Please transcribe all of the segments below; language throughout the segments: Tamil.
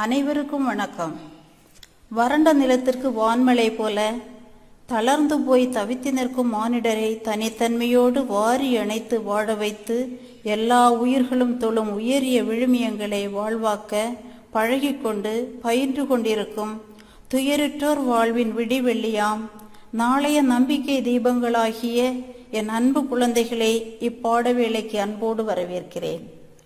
அனைவருக்கும் வணக்கம் வறண்ட நிலத்திற்கு வான்மழை போல தளர்ந்து போய் தவித்து நிற்கும் மானிடரை தனித்தன்மையோடு வாரி அணைத்து வாழ வைத்து எல்லா உயிர்களும் தொழும் உயரிய விழுமியங்களை வாழ்வாக்க பழகிக்கொண்டு பயின்று கொண்டிருக்கும் துயருற்றோர் வாழ்வின் விடிவெள்ளியாம் நாளைய நம்பிக்கை தீபங்களாகிய என் அன்பு குழந்தைகளை இப்பாட வேளைக்கு அன்போடு வரவேற்கிறேன்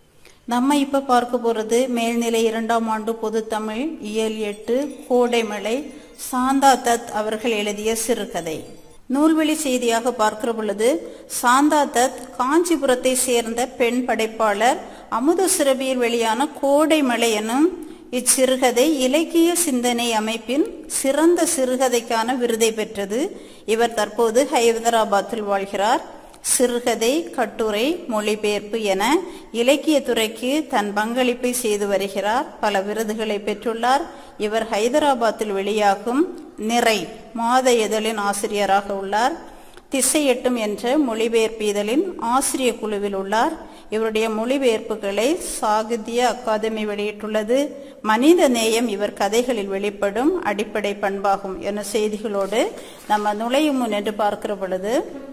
நம்ம இப்ப பார்க்க போறது மேல்நிலை இரண்டாம் ஆண்டு பொதுத்தமிழ் இயல் எட்டு கோடைமலை சாந்தா தத் அவர்கள் எழுதிய சிறுகதை நூல்வெளி செய்தியாக பார்க்கிற பொழுது சாந்தா தத் காஞ்சிபுரத்தை சேர்ந்த பெண் படைப்பாளர் அமுத சிறபியில் வெளியான கோடைமலை எனும் இச்சிறுகதை இலக்கிய சிந்தனை அமைப்பின் சிறந்த சிறுகதைக்கான விருதை பெற்றது இவர் தற்போது ஹைதராபாத்தில் வாழ்கிறார் சிறுகதை கட்டுரை மொழிபெயர்ப்பு என இலக்கிய துறைக்கு தன் பங்களிப்பை செய்து வருகிறார் பல விருதுகளை பெற்றுள்ளார் இவர் ஹைதராபாத்தில் வெளியாகும் நிறை மாத இதழின் ஆசிரியராக உள்ளார் திசையெட்டும் என்ற மொழிபெயர்ப்பு இதழின் ஆசிரிய குழுவில் உள்ளார் இவருடைய மொழிபெயர்ப்புகளை சாகித்ய அகாதமி வெளியிட்டுள்ளது மனித நேயம் இவர் கதைகளில் வெளிப்படும் அடிப்படை பண்பாகும் என செய்திகளோடு நம்ம நுழையும் முன் என்று பார்க்கிற பொழுது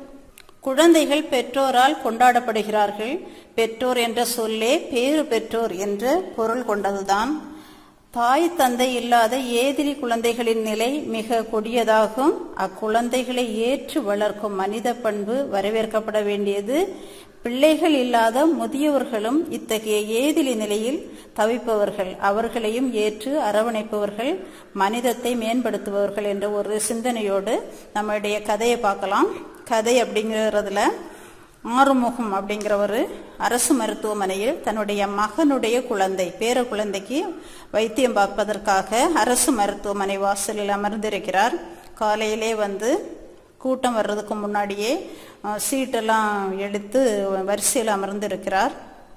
குழந்தைகள் பெற்றோரால் கொண்டாடப்படுகிறார்கள் பெற்றோர் என்ற சொல்லே பேறு பெற்றோர் என்ற பொருள் கொண்டதுதான் தாய் தந்தை இல்லாத ஏதிரி குழந்தைகளின் நிலை மிக கொடியதாகும் அக்குழந்தைகளை ஏற்று வளர்க்கும் மனித பண்பு வரவேற்கப்பட வேண்டியது பிள்ளைகள் இல்லாத முதியவர்களும் இத்தகைய ஏதிலி நிலையில் தவிப்பவர்கள் அவர்களையும் ஏற்று அரவணைப்பவர்கள் மனிதத்தை மேம்படுத்துபவர்கள் என்ற ஒரு சிந்தனையோடு நம்மளுடைய கதையை பார்க்கலாம் கதை அப்படிங்கிறதுல ஆறுமுகம் அப்படிங்கிற ஒரு அரசு மருத்துவமனையில் தன்னுடைய மகனுடைய குழந்தை பேர குழந்தைக்கு வைத்தியம் பார்ப்பதற்காக அரசு மருத்துவமனை வாசலில் அமர்ந்திருக்கிறார் காலையிலே வந்து கூட்டம் வர்றதுக்கு முன்னாடியே சீட்டெல்லாம் எடுத்து வரிசையில் அமர்ந்திருக்கிறார்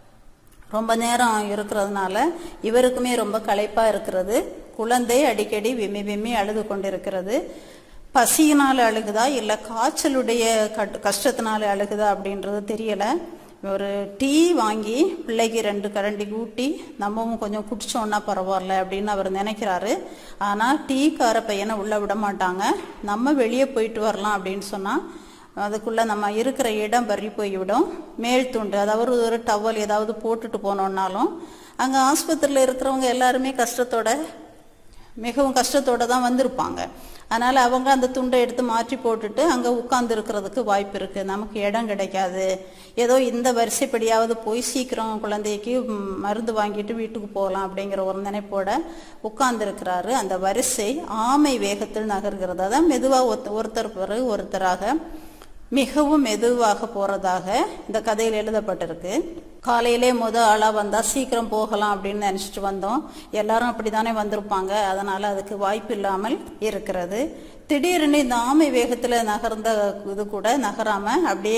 ரொம்ப நேரம் இருக்கிறதுனால இவருக்குமே ரொம்ப களைப்பாக இருக்கிறது குழந்தை அடிக்கடி விம்மி விம்மி அழுது கொண்டிருக்கிறது பசியினால் அழுகுதா இல்லை காய்ச்சலுடைய கஷ்டத்தினால அழுகுதா அப்படின்றது தெரியல ஒரு டீ வாங்கி பிள்ளைக்கு ரெண்டு கரண்டி ஊட்டி நம்மவும் கொஞ்சம் குடிச்சோன்னா பரவாயில்ல அப்படின்னு அவர் நினைக்கிறாரு ஆனால் டீ கார பையனை உள்ள விட மாட்டாங்க நம்ம வெளியே போயிட்டு வரலாம் அப்படின்னு சொன்னால் அதுக்குள்ளே நம்ம இருக்கிற இடம் பறி போய்விடும் மேல் துண்டு அதாவது ஒரு டவல் ஏதாவது போட்டுட்டு போனோம்னாலும் அங்கே ஆஸ்பத்திரியில் இருக்கிறவங்க எல்லாருமே கஷ்டத்தோட மிகவும் கஷ்டத்தோடு தான் வந்திருப்பாங்க அதனால் அவங்க அந்த துண்டை எடுத்து மாற்றி போட்டுட்டு அங்கே உட்கார்ந்து இருக்கிறதுக்கு வாய்ப்பு இருக்குது நமக்கு இடம் கிடைக்காது ஏதோ இந்த வரிசைப்படியாவது போய் சீக்கிரம் குழந்தைக்கு மருந்து வாங்கிட்டு வீட்டுக்கு போகலாம் அப்படிங்கிற ஒரு நினைப்போட உட்கார்ந்துருக்கிறாரு அந்த வரிசை ஆமை வேகத்தில் நகர்கிறது அதான் மெதுவாக ஒருத்தர் பிறகு ஒருத்தராக மிகவும் மெதுவாக போறதாக இந்த கதையில் எழுதப்பட்டிருக்கு காலையிலே முத ஆளா வந்தா சீக்கிரம் போகலாம் அப்படின்னு நினைச்சிட்டு வந்தோம் எல்லாரும் அப்படித்தானே வந்திருப்பாங்க அதனால அதுக்கு வாய்ப்பு இல்லாமல் இருக்கிறது திடீர்னு இந்த ஆமை வேகத்துல நகர்ந்த இது கூட நகராம அப்படியே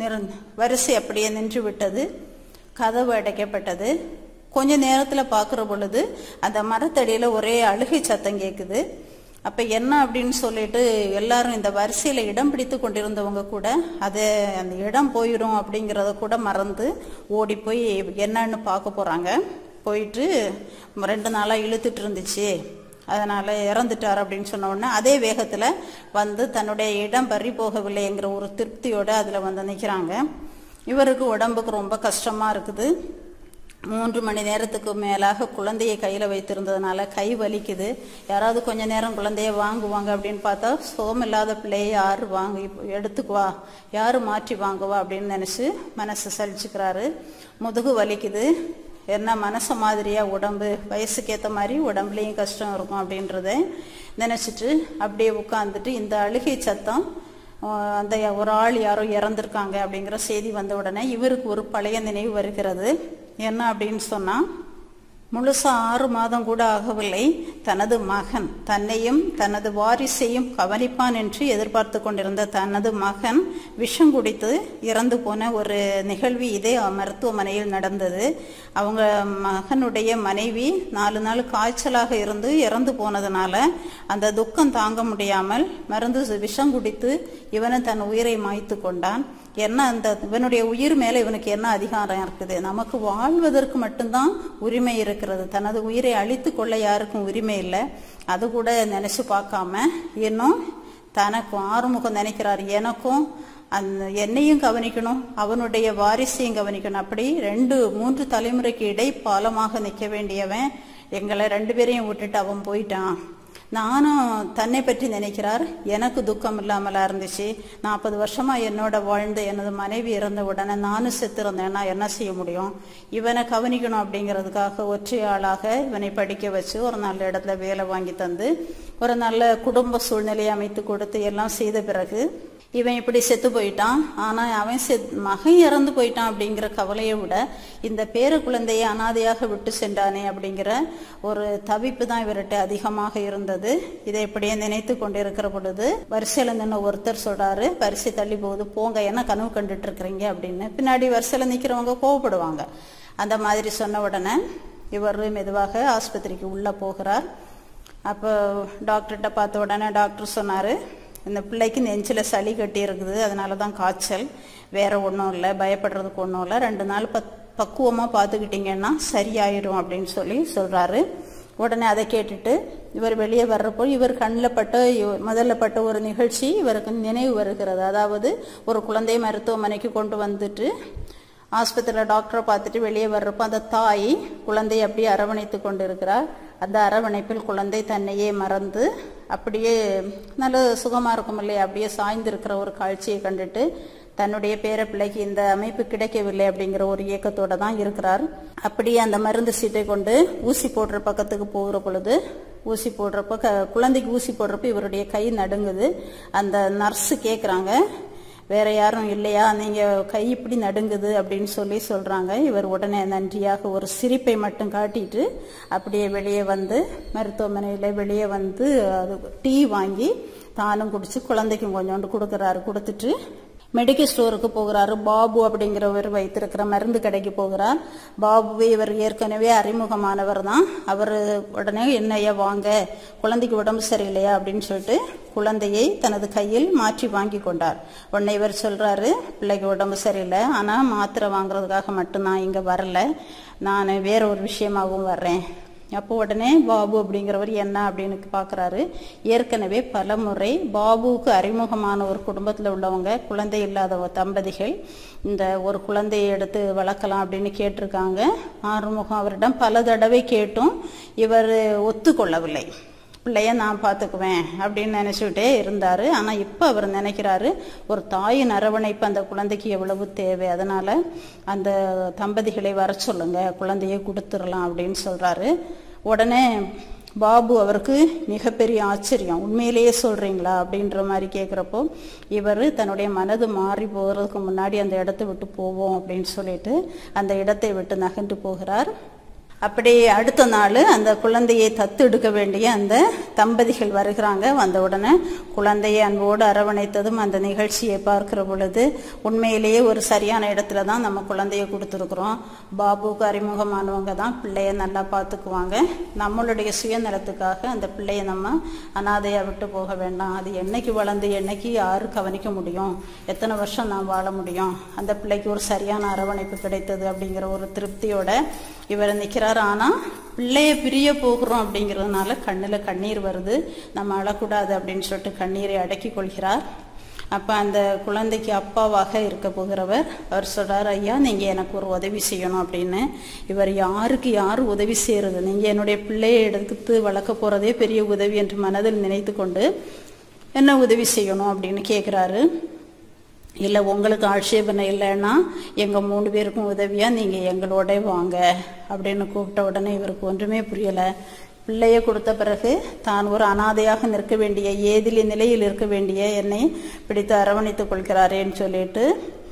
வரிசை அப்படியே நின்று விட்டது கதவு அடைக்கப்பட்டது கொஞ்ச நேரத்துல பாக்குற பொழுது அந்த மரத்தடியில ஒரே அழுகை சத்தம் கேக்குது அப்ப என்ன அப்படின்னு சொல்லிட்டு எல்லாரும் இந்த வரிசையில இடம் பிடித்து கொண்டிருந்தவங்க கூட அது அந்த இடம் போயிடும் அப்படிங்கிறத கூட மறந்து ஓடி போய் என்னன்னு பார்க்க போறாங்க போயிட்டு ரெண்டு நாளா இழுத்துட்டு இருந்துச்சு அதனால இறந்துட்டார் அப்படின்னு சொன்ன உடனே அதே வேகத்துல வந்து தன்னுடைய இடம் பறி போகவில்லைங்கிற ஒரு திருப்தியோட அதுல வந்து நிக்கிறாங்க இவருக்கு உடம்புக்கு ரொம்ப கஷ்டமா இருக்குது மூன்று மணி நேரத்துக்கு மேலாக குழந்தையை கையில் வைத்திருந்ததுனால கை வலிக்குது யாராவது கொஞ்ச நேரம் குழந்தைய வாங்குவாங்க அப்படின்னு பார்த்தா சோமில்லாத பிள்ளையை யார் வாங்கி எடுத்துக்குவா யார் மாற்றி வாங்குவா அப்படின்னு நினச்சி மனசு சலிச்சுக்கிறாரு முதுகு வலிக்குது என்ன மனசு மாதிரியா உடம்பு வயசுக்கு ஏற்ற மாதிரி உடம்புலையும் கஷ்டம் இருக்கும் அப்படின்றத நினச்சிட்டு அப்படியே உட்காந்துட்டு இந்த அழுகை சத்தம் அந்த ஒரு ஆள் யாரோ இறந்துருக்காங்க அப்படிங்கிற செய்தி வந்த உடனே இவருக்கு ஒரு பழைய நினைவு வருகிறது என்ன அப்படின்னு சொன்னா முழுசா ஆறு மாதம் கூட ஆகவில்லை தனது மகன் தன்னையும் தனது வாரிசையும் கவனிப்பான் என்று எதிர்பார்த்து கொண்டிருந்த தனது மகன் விஷம் குடித்து இறந்து போன ஒரு நிகழ்வு இதே மருத்துவமனையில் நடந்தது அவங்க மகனுடைய மனைவி நாலு நாள் காய்ச்சலாக இருந்து இறந்து போனதுனால அந்த துக்கம் தாங்க முடியாமல் மருந்து விஷம் குடித்து இவனும் தன் உயிரை மாய்த்து கொண்டான் என்ன அந்த இவனுடைய உயிர் மேல இவனுக்கு என்ன அதிகாரம் இருக்குது நமக்கு வாழ்வதற்கு மட்டும்தான் உரிமை இருக்கிறது தனது உயிரை அழித்து கொள்ள யாருக்கும் உரிமை இல்லை அது கூட நினைச்சு பார்க்காம இன்னும் தனக்கும் ஆறுமுகம் நினைக்கிறார் எனக்கும் அந்த என்னையும் கவனிக்கணும் அவனுடைய வாரிசையும் கவனிக்கணும் அப்படி ரெண்டு மூன்று தலைமுறைக்கு இடை பாலமாக நிற்க வேண்டியவன் எங்களை ரெண்டு பேரையும் விட்டுட்டு அவன் போயிட்டான் நானும் தன்னை பற்றி நினைக்கிறார் எனக்கு துக்கம் இல்லாமலா இருந்துச்சு நாற்பது வருஷமா என்னோட வாழ்ந்து எனது மனைவி இறந்த உடனே நானும் செத்துருந்தேன்னா என்ன செய்ய முடியும் இவனை கவனிக்கணும் அப்படிங்கிறதுக்காக ஒற்றை ஆளாக இவனை படிக்க வச்சு ஒரு நல்ல இடத்துல வேலை வாங்கி தந்து ஒரு நல்ல குடும்ப சூழ்நிலையை அமைத்து கொடுத்து எல்லாம் செய்த பிறகு இவன் இப்படி செத்து போயிட்டான் ஆனா அவன் செத் மகன் இறந்து போயிட்டான் அப்படிங்கிற கவலையை விட இந்த பேர குழந்தையை அனாதையாக விட்டு சென்றானே அப்படிங்கிற ஒரு தவிப்பு தான் இவர்கிட்ட அதிகமாக இருந்தது இதை இப்படியே நினைத்து கொண்டிருக்கிற பொழுது வரிசையில நின்று ஒருத்தர் சொல்றாரு வரிசை தள்ளி போகுது போங்க என்ன கனவு கண்டுட்டு இருக்கிறீங்க அப்படின்னு பின்னாடி வரிசையில நிக்கிறவங்க கோவப்படுவாங்க அந்த மாதிரி சொன்ன உடனே இவர் மெதுவாக ஆஸ்பத்திரிக்கு உள்ள போகிறார் அப்போ டாக்டர்கிட்ட பார்த்த உடனே டாக்டர் சொன்னாரு இந்த பிள்ளைக்கு நெஞ்சில் சளி கட்டி இருக்குது அதனால தான் காய்ச்சல் வேற ஒன்றும் இல்லை பயப்படுறதுக்கு ஒன்றும் இல்லை ரெண்டு நாள் பத் பக்குவமாக பார்த்துக்கிட்டிங்கன்னா சரியாயிடும் அப்படின்னு சொல்லி சொல்கிறாரு உடனே அதை கேட்டுட்டு இவர் வெளியே வர்றப்போ இவர் கண்ணில் பட்ட இவ- முதல்ல பட்ட ஒரு நிகழ்ச்சி இவருக்கு நினைவு வருகிறது அதாவது ஒரு குழந்தை மருத்துவமனைக்கு கொண்டு வந்துட்டு ஆஸ்பத்திரியில் டாக்டரை பார்த்துட்டு வெளியே வர்றப்போ அந்த தாய் குழந்தையை அப்படியே அரவணைத்து கொண்டு இருக்கிறார் அந்த அரவணைப்பில் குழந்தை தன்னையே மறந்து அப்படியே நல்ல சுகமாக இருக்கும் இல்லையா அப்படியே சாய்ந்து இருக்கிற ஒரு காட்சியை கண்டுட்டு தன்னுடைய பேர பிள்ளைக்கு இந்த அமைப்பு கிடைக்கவில்லை அப்படிங்கிற ஒரு இயக்கத்தோட தான் இருக்கிறார் அப்படியே அந்த மருந்து சீட்டை கொண்டு ஊசி போடுற பக்கத்துக்கு போகிற பொழுது ஊசி போடுறப்ப க குழந்தைக்கு ஊசி போடுறப்ப இவருடைய கை நடுங்குது அந்த நர்ஸு கேட்குறாங்க வேற யாரும் இல்லையா நீங்க கை இப்படி நடுங்குது அப்படின்னு சொல்லி சொல்றாங்க இவர் உடனே நன்றியாக ஒரு சிரிப்பை மட்டும் காட்டிட்டு அப்படியே வெளியே வந்து மருத்துவமனையில வெளியே வந்து அது டீ வாங்கி தானும் குடிச்சு குழந்தைக்கும் கொஞ்சோண்டு கொடுக்கறாரு கொடுத்துட்டு மெடிக்கல் ஸ்டோருக்கு போகிறாரு பாபு அப்படிங்கிறவர் வைத்திருக்கிற மருந்து கடைக்கு போகிறார் பாபுவை இவர் ஏற்கனவே அறிமுகமானவர் தான் அவர் உடனே என்னையா வாங்க குழந்தைக்கு உடம்பு சரியில்லையா அப்படின்னு சொல்லிட்டு குழந்தையை தனது கையில் மாற்றி வாங்கி கொண்டார் உடனே இவர் சொல்றாரு பிள்ளைக்கு உடம்பு சரியில்லை ஆனா மாத்திரை வாங்குறதுக்காக மட்டும் நான் இங்க வரல நான் வேற ஒரு விஷயமாகவும் வர்றேன் அப்போ உடனே பாபு அப்படிங்கிறவர் என்ன அப்படின்னு பார்க்குறாரு ஏற்கனவே பல முறை பாபுவுக்கு அறிமுகமான ஒரு குடும்பத்தில் உள்ளவங்க குழந்தை இல்லாத ஒரு தம்பதிகள் இந்த ஒரு குழந்தையை எடுத்து வளர்க்கலாம் அப்படின்னு கேட்டிருக்காங்க ஆறுமுகம் அவரிடம் பல தடவை கேட்டும் இவர் ஒத்துக்கொள்ளவில்லை பிள்ளைய நான் பார்த்துக்குவேன் அப்படின்னு நினச்சிக்கிட்டே இருந்தார் ஆனால் இப்போ அவர் நினைக்கிறாரு ஒரு தாயின் அரவணைப்பு அந்த குழந்தைக்கு எவ்வளவு தேவை அதனால் அந்த தம்பதிகளை வர சொல்லுங்க குழந்தையை கொடுத்துடலாம் அப்படின்னு சொல்கிறாரு உடனே பாபு அவருக்கு மிகப்பெரிய ஆச்சரியம் உண்மையிலேயே சொல்கிறீங்களா அப்படின்ற மாதிரி கேட்குறப்போ இவர் தன்னுடைய மனது மாறி போகிறதுக்கு முன்னாடி அந்த இடத்த விட்டு போவோம் அப்படின்னு சொல்லிட்டு அந்த இடத்தை விட்டு நகர்ந்து போகிறார் அப்படி அடுத்த நாள் அந்த குழந்தையை தத்தெடுக்க வேண்டிய அந்த தம்பதிகள் வருகிறாங்க வந்த உடனே குழந்தையை அன்போடு அரவணைத்ததும் அந்த நிகழ்ச்சியை பார்க்கிற பொழுது உண்மையிலேயே ஒரு சரியான இடத்துல தான் நம்ம குழந்தைய கொடுத்துருக்குறோம் பாபுவுக்கு அறிமுகமானவங்க தான் பிள்ளைய நல்லா பார்த்துக்குவாங்க நம்மளுடைய சுயநலத்துக்காக அந்த பிள்ளைய நம்ம அனாதையா விட்டு போக வேண்டாம் அது என்னைக்கு வளர்ந்து என்னைக்கு யாரு கவனிக்க முடியும் எத்தனை வருஷம் நான் வாழ முடியும் அந்த பிள்ளைக்கு ஒரு சரியான அரவணைப்பு கிடைத்தது அப்படிங்கிற ஒரு திருப்தியோட இவர் நிற்கிறார் ஆனால் பிள்ளைய பிரிய போகிறோம் அப்படிங்கிறதுனால கண்ணில் கண்ணீர் வருது நம்ம அழக்கூடாது அப்படின்னு சொல்லிட்டு கண்ணீரை அடக்கி கொள்கிறார் அப்போ அந்த குழந்தைக்கு அப்பாவாக இருக்க போகிறவர் அவர் சொல்றார் ஐயா நீங்கள் எனக்கு ஒரு உதவி செய்யணும் அப்படின்னு இவர் யாருக்கு யார் உதவி செய்யறது நீங்கள் என்னுடைய பிள்ளையை எடுத்து வளர்க்க போகிறதே பெரிய உதவி என்று மனதில் நினைத்து கொண்டு என்ன உதவி செய்யணும் அப்படின்னு கேட்குறாரு இல்லை உங்களுக்கு ஆட்சேபனை இல்லைன்னா எங்கள் மூணு பேருக்கும் உதவியாக நீங்கள் எங்களோட வாங்க அப்படின்னு கூப்பிட்ட உடனே இவருக்கு ஒன்றுமே புரியலை பிள்ளையை கொடுத்த பிறகு தான் ஒரு அனாதையாக நிற்க வேண்டிய ஏதிலி நிலையில் இருக்க வேண்டிய என்னை பிடித்து அரவணைத்துக் கொள்கிறாரேன்னு சொல்லிட்டு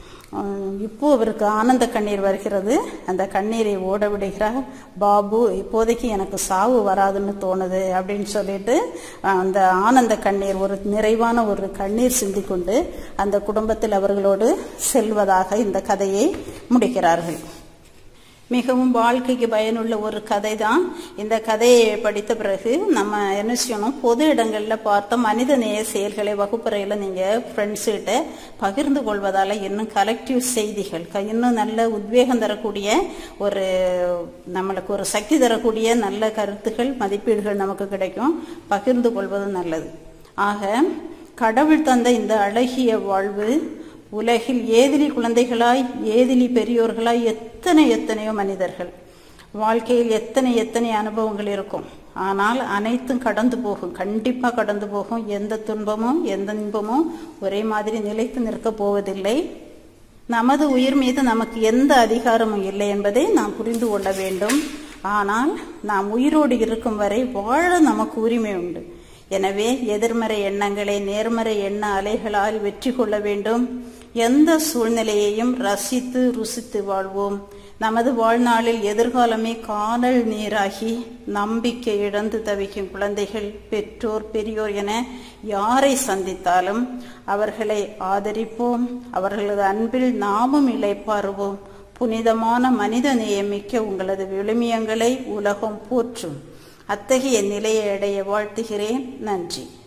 ஆஹ், இப்போ அவருக்கு ஆனந்த கண்ணீர் வருகிறது அந்த கண்ணீரை ஓட விடுகிறார் பாபு இப்போதைக்கு எனக்கு சாவு வராதுன்னு தோணுது அப்படின்னு சொல்லிட்டு ஆஹ், அந்த ஆனந்த கண்ணீர் ஒரு நிறைவான ஒரு கண்ணீர் சிந்திக்கொண்டு அந்த குடும்பத்தில் அவர்களோடு செல்வதாக இந்த கதையை முடிக்கிறார்கள் மிகவும் வாழ்க்கைக்கு பயனுள்ள ஒரு கதை தான் இந்த கதையை படித்த பிறகு நம்ம என்ன செய்யணும் பொது இடங்களில் பார்த்த மனித நேய செயல்களை வகுப்பறையில் நீங்கள் ஃப்ரெண்ட்ஸுகிட்ட பகிர்ந்து கொள்வதால் இன்னும் கலெக்டிவ் செய்திகள் க- இன்னும் நல்ல உத்வேகம் தரக்கூடிய ஒரு நம்மளுக்கு ஒரு சக்தி தரக்கூடிய நல்ல கருத்துகள் மதிப்பீடுகள் நமக்கு கிடைக்கும் பகிர்ந்து கொள்வது நல்லது ஆக கடவுள் தந்த இந்த அழகிய வாழ்வு உலகில் ஏதிலி குழந்தைகளாய் ஏதிலி பெரியோர்களாய் எத்தனை எத்தனையோ மனிதர்கள் வாழ்க்கையில் எத்தனை எத்தனை அனுபவங்கள் இருக்கும் ஆனால் அனைத்தும் கடந்து போகும் கண்டிப்பாக கடந்து போகும் எந்த துன்பமும் எந்த இன்பமும் ஒரே மாதிரி நிலைத்து நிற்கப் போவதில்லை நமது உயிர் மீது நமக்கு எந்த அதிகாரமும் இல்லை என்பதை நாம் புரிந்து கொள்ள வேண்டும் ஆனால் நாம் உயிரோடு இருக்கும் வரை வாழ நமக்கு உரிமை உண்டு எனவே எதிர்மறை எண்ணங்களை நேர்மறை எண்ண அலைகளால் வெற்றி கொள்ள வேண்டும் எந்த சூழ்நிலையையும் ரசித்து ருசித்து வாழ்வோம் நமது வாழ்நாளில் எதிர்காலமே காணல் நீராகி நம்பிக்கை இழந்து தவிக்கும் குழந்தைகள் பெற்றோர் பெரியோர் என யாரை சந்தித்தாலும் அவர்களை ஆதரிப்போம் அவர்களது அன்பில் நாமும் இளைப்பாறுவோம் புனிதமான மனித நேயமிக்க உங்களது விழுமியங்களை உலகம் போற்றும் அத்தகைய நிலையை அடைய வாழ்த்துகிறேன் நன்றி